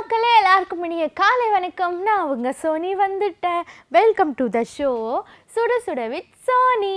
மக்களே எல்லாருக்கும் இனிய காலை வணக்கம் நான் உங்க சோனி வந்துட்டேன் வெல்கம் டு த ஷோ சுட சுட வித் சோனி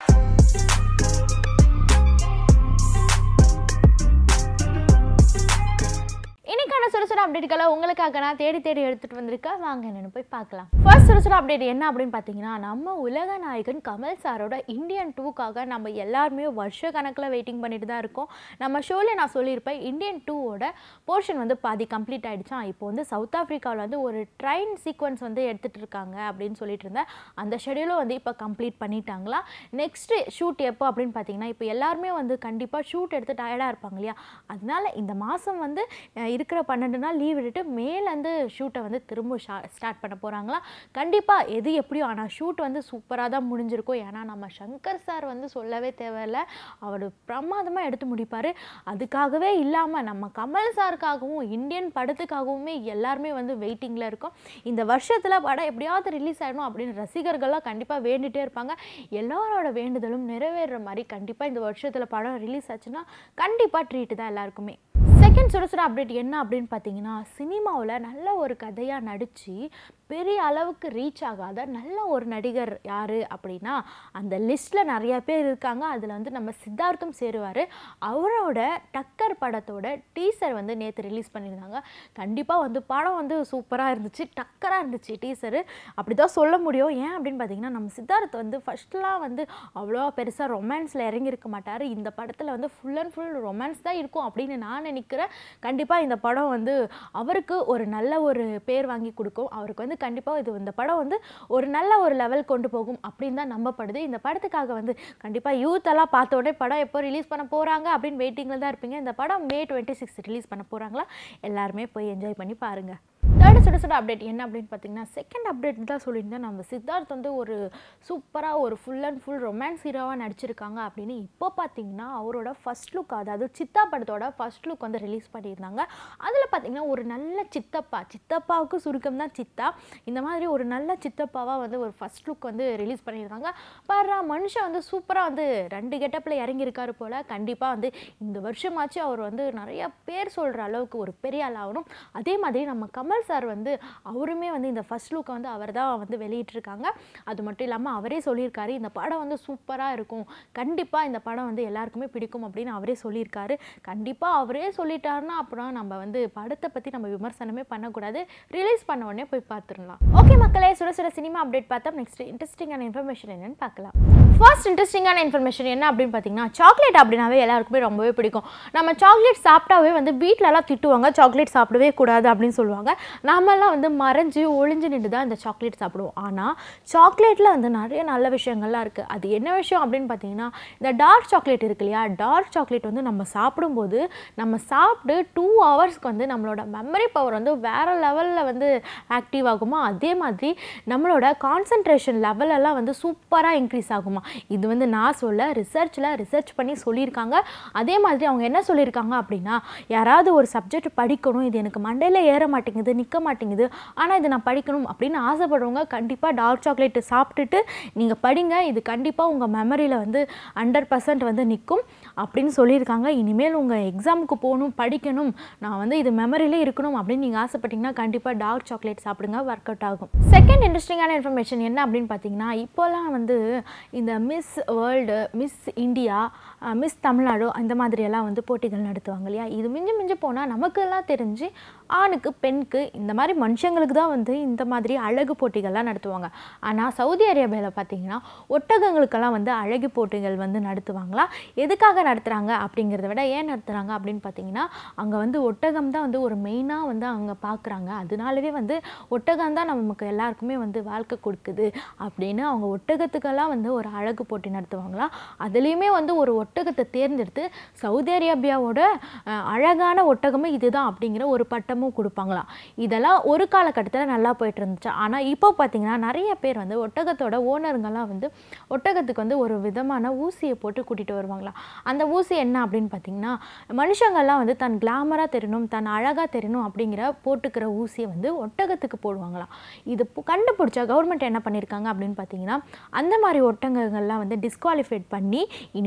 இன்னைக்கான சுரசுர அப்டேட்டுகளை உங்களுக்காக நான் தேடி தேடி எடுத்துட்டு வந்திருக்கேன் வாங்க என்னன்னு போய் பார்க்கலாம் ஃபர்ஸ்ட் சுரசுர அப்டேட் என்ன அப்படின்னு பார்த்தீங்கன்னா நம்ம உலக நாயகன் கமல் சாரோட இந்தியன் டூக்காக நம்ம எல்லாருமே வருஷ கணக்கில் வெயிட்டிங் பண்ணிட்டு தான் இருக்கோம் நம்ம ஷோவில் நான் சொல்லியிருப்பேன் இந்தியன் டூவோட போர்ஷன் வந்து பாதி கம்ப்ளீட் ஆயிடுச்சான் இப்போ வந்து சவுத் ஆஃப்ரிக்காவில் வந்து ஒரு ட்ரெயின் சீக்வன்ஸ் வந்து எடுத்துட்டு இருக்காங்க அப்படின்னு சொல்லிட்டு இருந்தேன் அந்த ஷெடியூலும் வந்து இப்போ கம்ப்ளீட் பண்ணிட்டாங்களா நெக்ஸ்ட்டு ஷூட் எப்போ அப்படின்னு பார்த்தீங்கன்னா இப்போ எல்லாருமே வந்து கண்டிப்பாக ஷூட் எடுத்து டயர்டாக இருப்பாங்க இல்லையா அதனால இந்த மாதம் வந்து அஹ், இருக்கிற பன்னெண்டு நாள் லீவ் விட்டுட்டு மேலேருந்து ஷூட்டை வந்து திரும்ப ஸ்டார்ட் பண்ண போகிறாங்களா கண்டிப்பாக எது எப்படியோ ஆனால் ஷூட் வந்து சூப்பராக தான் முடிஞ்சிருக்கும் ஏன்னா நம்ம சங்கர் சார் வந்து சொல்லவே தேவையில்ல அவர் பிரமாதமாக எடுத்து முடிப்பார் அதுக்காகவே இல்லாமல் நம்ம கமல் சாருக்காகவும் இந்தியன் படத்துக்காகவுமே எல்லாருமே வந்து வெயிட்டிங்கில் இருக்கோம் இந்த வருஷத்தில் படம் எப்படியாவது ரிலீஸ் ஆகிடும் அப்படின்னு ரசிகர்கள்லாம் கண்டிப்பாக வேண்டிகிட்டே இருப்பாங்க எல்லாரோட வேண்டுதலும் நிறைவேறுற மாதிரி கண்டிப்பாக இந்த வருஷத்தில் படம் ரிலீஸ் ஆச்சுன்னா கண்டிப்பாக ட்ரீட்டு தான் எல்லாருக்குமே செகண்ட் சுடசுட அப்டேட் என்ன அப்படின்னு பார்த்தீங்கன்னா சினிமாவில் நல்ல ஒரு கதையாக நடித்து பெரிய அளவுக்கு ரீச் ஆகாத நல்ல ஒரு நடிகர் யார் அப்படின்னா அந்த லிஸ்ட்டில் நிறைய பேர் இருக்காங்க அதில் வந்து நம்ம சித்தார்த்தும் சேருவார் அவரோட டக்கர் படத்தோட டீசர் வந்து நேற்று ரிலீஸ் பண்ணியிருந்தாங்க கண்டிப்பாக வந்து படம் வந்து சூப்பராக இருந்துச்சு டக்கராக இருந்துச்சு டீசரு அப்படி தான் சொல்ல முடியும் ஏன் அப்படின்னு பார்த்தீங்கன்னா நம்ம சித்தார்த் வந்து ஃபஸ்ட்லாம் வந்து அவ்வளோ பெருசாக ரொமான்ஸில் இறங்கியிருக்க மாட்டார் இந்த படத்தில் வந்து ஃபுல் அண்ட் ஃபுல் ரொமான்ஸ் தான் இருக்கும் அப்படின்னு நான் நினைக்கிறேன் கண்டிப்பாக இந்த படம் வந்து அவருக்கு ஒரு நல்ல ஒரு பேர் வாங்கி கொடுக்கும் அவருக்கு வந்து கண்டிப்பாக இது இந்த படம் வந்து ஒரு நல்ல ஒரு லெவல் கொண்டு போகும் அப்படின்னு தான் நம்பப்படுது இந்த படத்துக்காக வந்து கண்டிப்பாக யூத் எல்லாம் பார்த்த உடனே படம் எப்போ ரிலீஸ் பண்ண போகிறாங்க அப்படின்னு வெயிட்டிங்கில் தான் இருப்பீங்க இந்த படம் மே டுவெண்ட்டி சிக்ஸ் ரிலீஸ் பண்ண போகிறாங்களா எல்லாருமே போய் என்ஜாய் பண்ணி பாருங்கள் தேர்ட் சுட சுட அப்டேட் என்ன அப்படின்னு பார்த்தீங்கன்னா செகண்ட் அப்டேட் தான் சொல்லியிருந்தேன் நம்ம சித்தார்த் வந்து ஒரு சூப்பராக ஒரு ஃபுல் அண்ட் ஃபுல் ரொமான்ஸ் ஹீரோவாக நடிச்சிருக்காங்க அப்படின்னு இப்போ பார்த்தீங்கன்னா அவரோட ஃபர்ஸ்ட் லுக் அதாவது சித்தா படத்தோட ஃபர்ஸ்ட் லுக் வந்து ரிலீஸ் பண்ணியிருந்தாங்க அதில் பார்த்தீங்கன்னா ஒரு நல்ல சித்தப்பா சித்தப்பாவுக்கு சுருக்கம் தான் சித்தா இந்த மாதிரி ஒரு நல்ல சித்தப்பாவாக வந்து ஒரு ஃபர்ஸ்ட் லுக் வந்து ரிலீஸ் பண்ணியிருக்காங்க பாரு மனுஷன் வந்து சூப்பராக வந்து ரெண்டு கெட்டப்பில் இறங்கியிருக்காரு போல் கண்டிப்பாக வந்து இந்த வருஷமாச்சு அவர் வந்து நிறைய பேர் சொல்கிற அளவுக்கு ஒரு பெரிய ஆள் ஆகணும் அதே மாதிரி நம்ம கமல் சார் வந்து அவருமே வந்து இந்த ஃபர்ஸ்ட் லுக்கை வந்து அவர் தான் வந்து வெளியிட்டிருக்காங்க அது மட்டும் இல்லாமல் அவரே சொல்லியிருக்காரு இந்த படம் வந்து சூப்பராக இருக்கும் கண்டிப்பாக இந்த படம் வந்து எல்லாருக்குமே பிடிக்கும் அப்படின்னு அவரே சொல்லியிருக்காரு கண்டிப்பாக அவரே சொல்லிட்டாருன்னா அப்புறம் நம்ம வந்து படத்தை பற்றி நம்ம விமர்சனமே பண்ணக்கூடாது ரிலீஸ் பண்ண உடனே போய் பார்த்துடலாம் ஓகே மக்களே சுட சுட சினிமா அப்டேட் பார்த்தா நெக்ஸ்ட் இன்ட்ரெஸ்டிங்கான இன்ஃபர்மேஷன் என்னன்னு பார்க்கலாம் ஃபர்ஸ்ட் இன்ட்ரெஸ்டிங்கான இன்ஃபர்மேஷன் என்ன அப்படின்னு பார்த்தீங்கன்னா சாக்லேட் அப்படின்னாவே எல்லாருக்குமே ரொம்பவே பிடிக்கும் நம்ம சாக்லேட் சாப்பிட்டாவே வந்து வீட்டிலலாம் திட்டுவாங்க சாக்லேட் சாப்பிடவே கூடாது அப்படின்னு சொல்லுவாங்க நாமெல்லாம் வந்து மறைஞ்சு ஒளிஞ்சு நின்று தான் இந்த சாக்லேட் சாப்பிடுவோம் ஆனால் சாக்லேட்டில் வந்து நிறைய நல்ல விஷயங்கள்லாம் இருக்குது அது என்ன விஷயம் அப்படின்னு பார்த்தீங்கன்னா இந்த டார்க் சாக்லேட் இருக்கு இல்லையா டார்க் சாக்லேட் வந்து நம்ம சாப்பிடும்போது நம்ம சாப்பிட்டு டூ ஹவர்ஸ்க்கு வந்து நம்மளோட மெமரி பவர் வந்து வேறு லெவலில் வந்து ஆக்டிவ் ஆகுமா அதே மாதிரி நம்மளோட கான்சன்ட்ரேஷன் லெவலெல்லாம் வந்து சூப்பராக இன்க்ரீஸ் ஆகுமா இது வந்து நான் சொல்ல ரிசர்ச்சில் ரிசர்ச் பண்ணி சொல்லியிருக்காங்க அதே மாதிரி அவங்க என்ன சொல்லியிருக்காங்க அப்படின்னா யாராவது ஒரு சப்ஜெக்ட் படிக்கணும் இது எனக்கு மண்டையில் ஏற மாட்டேங்குது நிற்க மாட்டேங்குது ஆனால் இது நான் படிக்கணும் அப்படின்னு ஆசைப்படுறவங்க கண்டிப்பாக டார்க் சாக்லேட்டு சாப்பிட்டுட்டு நீங்கள் படிங்க இது கண்டிப்பாக உங்கள் மெமரியில் வந்து ஹண்ட்ரட் பர்சன்ட் வந்து நிற்கும் அப்படின்னு சொல்லியிருக்காங்க இனிமேல் உங்கள் எக்ஸாமுக்கு போகணும் படிக்கணும் நான் வந்து இது மெமரியிலே இருக்கணும் அப்படின்னு நீங்கள் ஆசைப்பட்டீங்கன்னா கண்டிப்பாக டார்க் சாக்லேட் சாப்பிடுங்க ஒர்க் அவுட் ஆகும் செகண்ட் இன்ட்ரெஸ்டிங்கான இன்ஃபர்மேஷன் என்ன அப்படின்னு பார்த்தீங்கன்னா இப்போலாம் வந்து இந்த miss world miss India miss Tamil Nadu அந்த மாதிரியெல்லாம் வந்து போட்டிகள் நடத்துவாங்க இல்லையா இது மிஞ்சி மிஞ்சி போனால் நமக்கெல்லாம் தெரிஞ்சு ஆணுக்கு பெண்ணுக்கு இந்த மாதிரி மனுஷங்களுக்கு தான் வந்து இந்த மாதிரி அழகு போட்டிகள்லாம் நடத்துவாங்க ஆனால் சவுதி அரேபியாவில் பார்த்தீங்கன்னா ஒட்டகங்களுக்கெல்லாம் வந்து அழகு போட்டிகள் வந்து நடத்துவாங்களா எதுக்காக நடத்துகிறாங்க அப்படிங்கிறத விட ஏன் நடத்துகிறாங்க அப்படின்னு பார்த்தீங்கன்னா அங்கே வந்து ஒட்டகம் தான் வந்து ஒரு மெயினாக வந்து அவங்க பார்க்குறாங்க அதனாலவே வந்து ஒட்டகம் தான் நமக்கு எல்லாருக்குமே வந்து வாழ்க்கை கொடுக்குது அப்படின்னு அவங்க ஒட்டகத்துக்கெல்லாம் வந்து ஒரு அழகு போட்டி நடத்துவாங்களா அதுலேயுமே வந்து ஒரு ஒட்டகத்தை தேர்ந்தெடுத்து சவுதி அரேபியாவோட அஹ், அழகான ஒட்டகமும் இதுதான் அப்படிங்கிற ஒரு பட்டமும் கொடுப்பாங்களாம் இதெல்லாம் ஒரு காலகட்டத்தில் நல்லா போயிட்டு இருந்துச்சு ஆனால் இப்போ பார்த்தீங்கன்னா நிறைய பேர் வந்து ஒட்டகத்தோட ஓனருங்கெல்லாம் வந்து ஒட்டகத்துக்கு வந்து ஒரு விதமான ஊசியை போட்டு கூட்டிகிட்டு வருவாங்களாம் அந்த ஊசி என்ன அப்படின்னு பார்த்தீங்கன்னா மனுஷங்கள்லாம் வந்து தன் கிளாமராக தெரியணும் தன் அழகாக தெரியணும் அப்படிங்கிற போட்டுக்கிற ஊசியை வந்து ஒட்டகத்துக்கு போடுவாங்களாம் இது பு- கண்டுபிடிச்ச கவர்மெண்ட் என்ன பண்ணியிருக்காங்க அப்படின்னு பார்த்தீங்கன்னா அந்த மாதிரி ஒட்டகங்கள்லாம் வந்து டிஸ்குவாலிஃபைட் பண்ணி இனிமேல் எந்த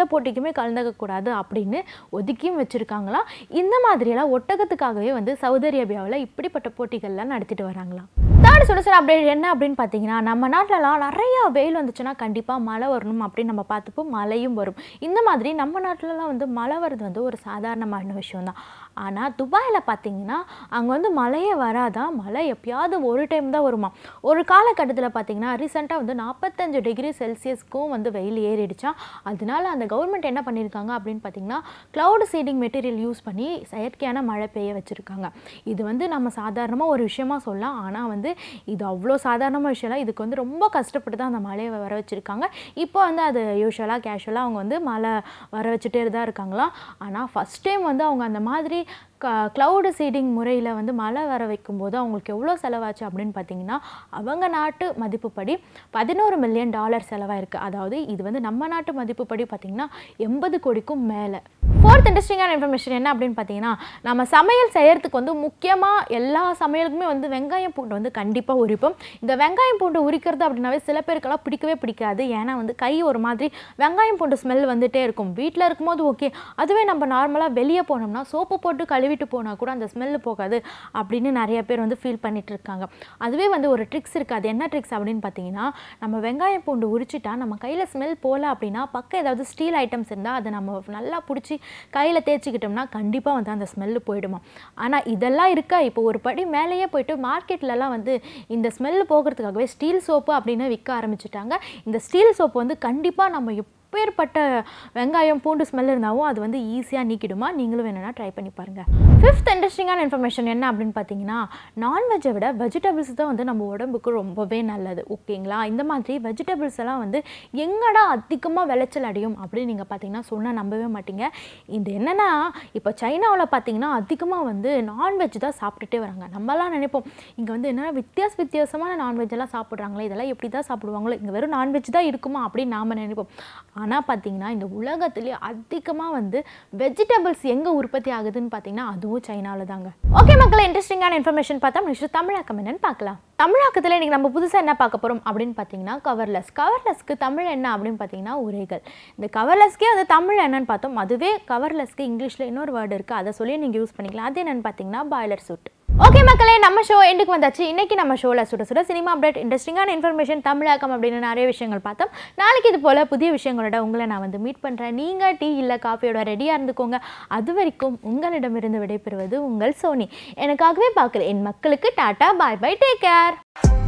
எந்த போட்டிக்குமே கலந்துக்கக்கூடாது அப்படின்னு ஒதுக்கியும் வச்சுருக்காங்களாம் இந்த மாதிரியெல்லாம் ஒட்டகத்துக்காகவே வந்து சவுதி அரேபியாவில் இப்படிப்பட்ட போட்டிகள்லாம் நடத்திட்டு வராங்களாம் தேர்ட் சுடுசுடு அப்டேட் என்ன அப்படின்னு பார்த்தீங்கன்னா நம்ம நாட்டிலலாம் நிறைய வெயில் வந்துச்சுன்னா கண்டிப்பாக மழை வரணும் அப்படின்னு நம்ம பார்த்துப்போம் மழையும் வரும் இந்த மாதிரி நம்ம நாட்டிலலாம் வந்து மழை வருது வந்து ஒரு சாதாரணமான விஷயம் தான் ஆனால் துபாயில் பார்த்தீங்கன்னா அங்கே வந்து மழையே வராதான் மழை எப்பயாவது ஒரு டைம் தான் வருமா ஒரு காலகட்டத்தில் பார்த்தீங்கன்னா ரீசெண்டாக வந்து நாற்பத்தஞ்சு டிகிரி செல்சியஸ்க்கும் வந்து வெயில் ஏறிடுச்சா அதனால அந்த கவர்மெண்ட் என்ன பண்ணியிருக்காங்க அப்படின்னு பார்த்தீங்கன்னா க்ளவுட் சீடிங் மெட்டீரியல் யூஸ் பண்ணி செயற்கையான மழை பெய்ய வச்சுருக்காங்க இது வந்து நம்ம சாதாரணமாக ஒரு விஷயமா சொல்லலாம் ஆனால் வந்து இது அவ்வளோ சாதாரணமான விஷயம் இல்லை இதுக்கு வந்து ரொம்ப கஷ்டப்பட்டு தான் அந்த மழையை வர வச்சுருக்காங்க இப்போ வந்து அது யூஸ்வலாக கேஷுவலாக அவங்க வந்து மழை வர வச்சுட்டே தான் இருக்காங்களாம் ஆனால் ஃபஸ்ட் டைம் வந்து அவங்க அந்த மாதிரி க க்ளவுடு சீடிங் முறையில் வந்து மழை வர வைக்கும்போது அவங்களுக்கு எவ்வளோ செலவாச்சு அப்படின்னு பார்த்தீங்கன்னா அவங்க நாட்டு மதிப்புப்படி பதினோரு மில்லியன் டாலர் செலவாயிருக்கு அதாவது இது வந்து நம்ம நாட்டு மதிப்புப்படி பார்த்தீங்கன்னா எண்பது கோடிக்கும் மேலே ஃபோர்த் இன்ட்ரெஸ்டிங்கான இன்ஃபர்மேஷன் என்ன அப்படின்னு பார்த்தீங்கன்னா நம்ம சமையல் செய்யறதுக்கு வந்து முக்கியமாக எல்லா சமையலுக்குமே வந்து வெங்காயம் பூண்டு வந்து கண்டிப்பாக உரிப்போம் இந்த வெங்காயம் பூண்டு உரிக்கிறது அப்படின்னாவே சில பேருக்கெல்லாம் பிடிக்கவே பிடிக்காது ஏன்னா வந்து கை ஒரு மாதிரி வெங்காயம் பூண்டு ஸ்மெல் வந்துட்டே இருக்கும் வீட்டில் இருக்கும்போது ஓகே அதுவே நம்ம நார்மலாக வெளியே போனோம்னா சோப்பு போட்டு கழுவிட்டு போனால் கூட அந்த ஸ்மெல்லு போகாது அப்படின்னு நிறைய பேர் வந்து ஃபீல் பண்ணிட்டு இருக்காங்க அதுவே வந்து ஒரு ட்ரிக்ஸ் இருக்குது அது என்ன ட்ரிக்ஸ் அப்படின்னு பார்த்தீங்கன்னா நம்ம வெங்காயம் பூண்டு உரிச்சிட்டா நம்ம கையில் ஸ்மெல் போகல அப்படின்னா பக்கம் ஏதாவது ஸ்டீல் ஐட்டம்ஸ் இருந்தால் அதை நம்ம நல்லா பிடிச்சி கையில் தேய்ச்சிக்கிட்டோம்னா கண்டிப்பாக வந்து அந்த ஸ்மெல்லு போயிடுமா ஆனால் இதெல்லாம் இருக்கா இப்போ ஒரு படி மேலேயே போயிட்டு மார்க்கெட்லலாம் வந்து இந்த ஸ்மெல் போகிறதுக்காகவே ஸ்டீல் சோப்பு அப்படின்னு விற்க ஆரம்பிச்சிட்டாங்க இந்த ஸ்டீல் சோப்பு வந்து கண்டிப்பாக நம்ம எப்பேற்பட்ட வெங்காயம் பூண்டு ஸ்மெல் இருந்தாலும் அது வந்து ஈஸியாக நீக்கிடுமா நீங்களும் வேணும்னா ட்ரை பண்ணி பாருங்கள் ஃபிஃப்த் இன்ட்ரெஸ்டிங்கான இன்ஃபர்மேஷன் என்ன அப்படின்னு பார்த்தீங்கன்னா நான்வெஜ்ஜை விட வெஜிடபிள்ஸ் தான் வந்து நம்ம உடம்புக்கு ரொம்பவே நல்லது ஓகேங்களா இந்த மாதிரி வெஜிடபிள்ஸ் எல்லாம் வந்து எங்கடா அதிகமாக விளைச்சல் அடையும் அப்படின்னு நீங்கள் பார்த்தீங்கன்னா சொன்னால் நம்பவே மாட்டீங்க இது என்னென்னா இப்போ சைனாவில் பார்த்தீங்கன்னா அதிகமாக வந்து நான்வெஜ் தான் சாப்பிட்டுட்டே வராங்க நம்மலாம் நினைப்போம் இங்கே வந்து என்னென்னா வித்தியாச வித்தியாசமான நான்வெஜ் எல்லாம் சாப்பிட்றாங்களே இதெல்லாம் எப்படி தான் சாப்பிடுவாங்களோ இங்கே வெறும் நான்வெஜ் தான் இருக்குமா அப்படின்னு நாம் நினைப்போம் ஆனால் பார்த்தீங்கன்னா இந்த உலகத்திலே அதிகமாக வந்து வெஜிடபிள்ஸ் எங்கே உற்பத்தி ஆகுதுன்னு பார்த்தீங்கன்னா அதுவும் சைனாவில் தாங்க ஓகே மக்களே இன்ட்ரெஸ்டிங்கான இன்ஃபர்மேஷன் பார்த்தா நெக்ஸ்ட் தமிழாக்கம் என்னன்னு பார்க்கலாம் தமிழாக்கத்தில் இன்றைக்கி நம்ம புதுசாக என்ன பார்க்க போகிறோம் அப்படின்னு பார்த்தீங்கன்னா கவர்லெஸ் கவர்லெஸ்க்கு தமிழ் என்ன அப்படின்னு பார்த்தீங்கன்னா உரைகள் இந்த கவர்லெஸ்க்கே அது தமிழ் என்னன்னு பார்த்தோம் அதுவே கவர்லெஸ்க்கு இங்கிலீஷில் இன்னொரு வேர்டு இருக்குது அதை சொல்லி நீங்கள் யூஸ் பண்ணிக்கலாம் அது என்னன்னு பார்த்தீங்கன்னா பாய்லர் சூட் ஓகே மக்களே நம்ம ஷோ எண்டுக்கு வந்தாச்சு இன்னைக்கு நம்ம ஷோவில் சுட சுட சினிமா அப்டேட் இன்ட்ரெஸ்டிங்கான இன்ஃபர்மேஷன் தமிழாக்கம் அப்படின்னு நிறைய விஷயங்கள் பார்த்தோம் நாளைக்கு இது போல் புதிய விஷயங்களோட உங்களை நான் வந்து மீட் பண்ணுறேன் நீங்கள் டீ இல்லை காஃபியோட ரெடியாக இருந்துக்கோங்க அது வரைக்கும் உங்களிடமிருந்து விடைபெறுவது உங்கள் சோனி எனக்காகவே பார்க்குறேன் என் மக்களுக்கு tata bye bye take care